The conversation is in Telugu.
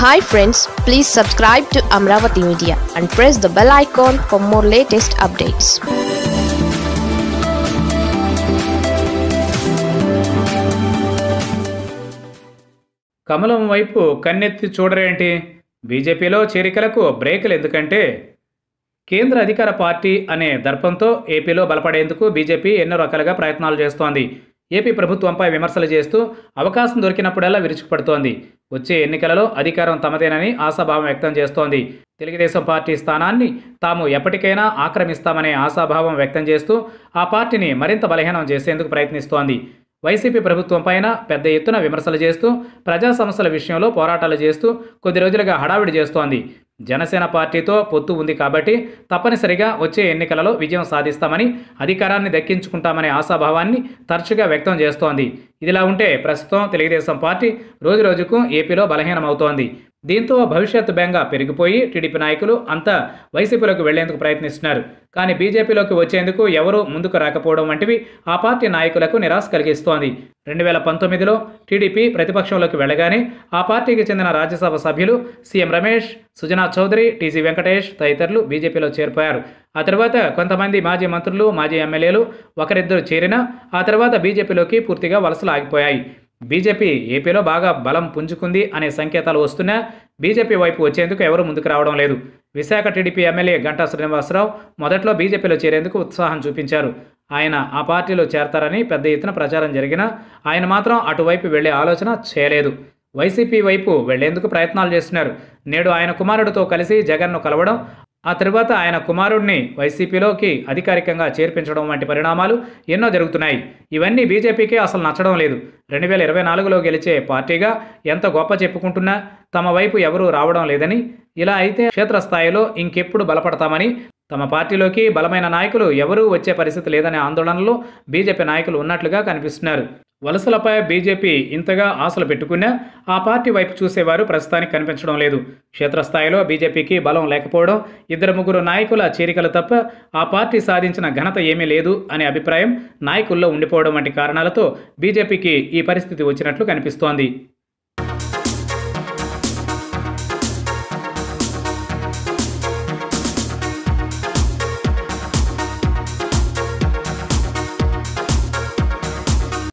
hi friends please subscribe to Amaravati media and press the bell icon for more latest updates కమలం వైపు కన్నెత్తి చూడరేంటి బీజేపీలో చేరికలకు బ్రేకులు ఎందుకంటే కేంద్ర అధికార పార్టీ అనే దర్పంతో ఏపీలో బలపడేందుకు బీజేపీ ఎన్నో రకాలుగా ప్రయత్నాలు చేస్తోంది ఏపీ ప్రభుత్వంపై విమర్శలు చేస్తూ అవకాశం దొరికినప్పుడల్లా విరుచుకుపడుతోంది వచ్చే ఎన్నికలలో అధికారం తమదేనని ఆశాభావం వ్యక్తం చేస్తోంది తెలుగుదేశం పార్టీ స్థానాన్ని తాము ఎప్పటికైనా ఆక్రమిస్తామనే ఆశాభావం వ్యక్తం చేస్తూ ఆ పార్టీని మరింత బలహీనం చేసేందుకు ప్రయత్నిస్తోంది వైసీపీ ప్రభుత్వం పైన పెద్ద ఎత్తున విమర్శలు చేస్తూ ప్రజా సమస్యల విషయంలో పోరాటాలు చేస్తూ కొద్ది రోజులుగా హడావిడి చేస్తోంది జనసేన పార్టీతో పొత్తు ఉంది కాబట్టి తప్పనిసరిగా వచ్చే ఎన్నికలలో విజయం సాధిస్తామని అధికారాన్ని దక్కించుకుంటామనే ఆశాభావాన్ని తరచుగా వ్యక్తం చేస్తోంది ఇదిలా ఉంటే ప్రస్తుతం తెలుగుదేశం పార్టీ రోజురోజుకు ఏపీలో బలహీనమవుతోంది దీంతో భవిష్యత్తు బెంగ పెరిగిపోయి టీడీపీ నాయకులు అంతా వైసీపీలోకి వెళ్లేందుకు ప్రయత్నిస్తున్నారు కానీ బీజేపీలోకి వచ్చేందుకు ఎవరూ ముందుకు రాకపోవడం వంటివి ఆ పార్టీ నాయకులకు నిరాశ కలిగిస్తోంది రెండు వేల పంతొమ్మిదిలో టీడీపీ ప్రతిపక్షంలోకి వెళ్ళగానే ఆ పార్టీకి చెందిన రాజ్యసభ సభ్యులు సీఎం రమేష్ సుజనా చౌదరి టీజీ వెంకటేష్ తదితరులు బీజేపీలో చేరిపోయారు ఆ తర్వాత కొంతమంది మాజీ మంత్రులు మాజీ ఎమ్మెల్యేలు ఒకరిద్దరు చేరినా ఆ తర్వాత బీజేపీలోకి పూర్తిగా వలసలు ఆగిపోయాయి బీజేపీ ఏపీలో బాగా బలం పుంజుకుంది అనే సంకేతాలు వస్తున్నా బీజేపీ వైపు వచ్చేందుకు ఎవరూ ముందుకు రావడం లేదు విశాఖ టీడీపీ ఎమ్మెల్యే గంటా శ్రీనివాసరావు మొదట్లో బీజేపీలో చేరేందుకు ఉత్సాహం చూపించారు ఆయన ఆ పార్టీలో చేరతారని పెద్ద ఎత్తున ప్రచారం జరిగినా ఆయన మాత్రం అటువైపు వెళ్లే ఆలోచన చేయలేదు వైసీపీ వైపు వెళ్లేందుకు ప్రయత్నాలు చేస్తున్నారు నేడు ఆయన కుమారుడితో కలిసి జగన్ను కలవడం ఆ తరువాత ఆయన కుమారుడిని వైసీపీలోకి అధికారికంగా చేర్పించడం వంటి పరిణామాలు ఎన్నో జరుగుతున్నాయి ఇవన్నీ బీజేపీకి అసలు నచ్చడం లేదు రెండు వేల ఇరవై నాలుగులో గెలిచే పార్టీగా ఎంత గొప్ప చెప్పుకుంటున్నా తమ వైపు ఎవరూ రావడం లేదని ఇలా అయితే క్షేత్రస్థాయిలో ఇంకెప్పుడు బలపడతామని తమ పార్టీలోకి బలమైన నాయకులు ఎవరూ వచ్చే పరిస్థితి లేదనే ఆందోళనలో బీజేపీ నాయకులు ఉన్నట్లుగా కనిపిస్తున్నారు వలసలపై బీజేపీ ఇంతగా ఆశలు పెట్టుకున్నా ఆ పార్టీ వైపు చూసేవారు ప్రస్తుతానికి కనిపించడం లేదు క్షేత్రస్థాయిలో బీజేపీకి బలం లేకపోవడం ఇద్దరు ముగ్గురు నాయకుల చేరికలు తప్ప ఆ పార్టీ సాధించిన ఘనత ఏమీ లేదు అనే అభిప్రాయం నాయకుల్లో ఉండిపోవడం వంటి కారణాలతో బీజేపీకి ఈ పరిస్థితి వచ్చినట్లు కనిపిస్తోంది